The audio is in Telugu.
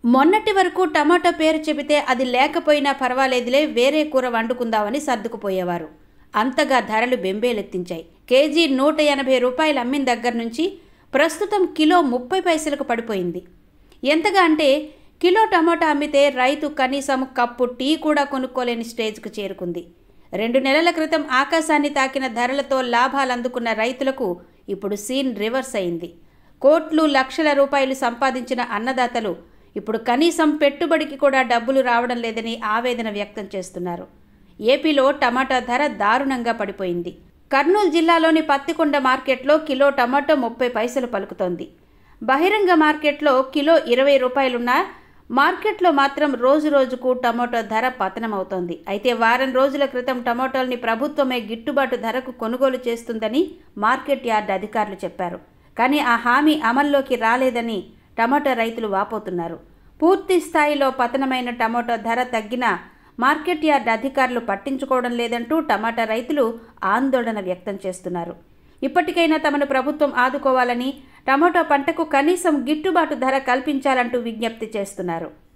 మొన్నటి వరకు టమాటా పేరు చెబితే అది లేకపోయినా పర్వాలేదులే వేరే కూర వండుకుందామని సర్దుకుపోయేవారు అంతగా ధరలు బెంబేలెత్తించాయి కేజీ నూట ఎనభై రూపాయలు అమ్మిన దగ్గర నుంచి ప్రస్తుతం కిలో ముప్పై పైసలకు పడిపోయింది ఎంతగా అంటే కిలో టమాటా అమ్మితే రైతు కనీసం కప్పు టీ కూడా కొనుక్కోలేని స్టేజ్కు చేరుకుంది రెండు నెలల క్రితం ఆకాశాన్ని తాకిన ధరలతో లాభాలు అందుకున్న రైతులకు ఇప్పుడు సీన్ రివర్స్ అయింది కోట్లు లక్షల రూపాయలు సంపాదించిన అన్నదాతలు ఇప్పుడు కనీసం పెట్టుబడికి కూడా డబ్బులు రావడం లేదని ఆవేదన వ్యక్తం చేస్తున్నారు ఏపీలో టమాటా ధర దారుణంగా పడిపోయింది కర్నూలు జిల్లాలోని పత్తికొండ మార్కెట్లో కిలో టమాటో ముప్పై పైసలు పలుకుతోంది బహిరంగ మార్కెట్లో కిలో ఇరవై రూపాయలున్నా మార్కెట్లో మాత్రం రోజు రోజుకు టమాటో ధర పతనమవుతోంది అయితే వారం రోజుల క్రితం టమాటోల్ని ప్రభుత్వమే గిట్టుబాటు ధరకు కొనుగోలు చేస్తుందని మార్కెట్ యార్డ్ అధికారులు చెప్పారు కానీ ఆ హామీ అమల్లోకి రాలేదని టమాటో రైతులు వాపోతున్నారు పూర్తి స్థాయిలో పతనమైన టమాటో ధర తగ్గినా మార్కెట్ యార్డ్ అధికారులు పట్టించుకోవడం లేదంటూ టమాటా రైతులు ఆందోళన వ్యక్తం చేస్తున్నారు ఇప్పటికైనా తమను ప్రభుత్వం ఆదుకోవాలని టమాటో పంటకు కనీసం గిట్టుబాటు ధర కల్పించాలంటూ విజ్ఞప్తి చేస్తున్నారు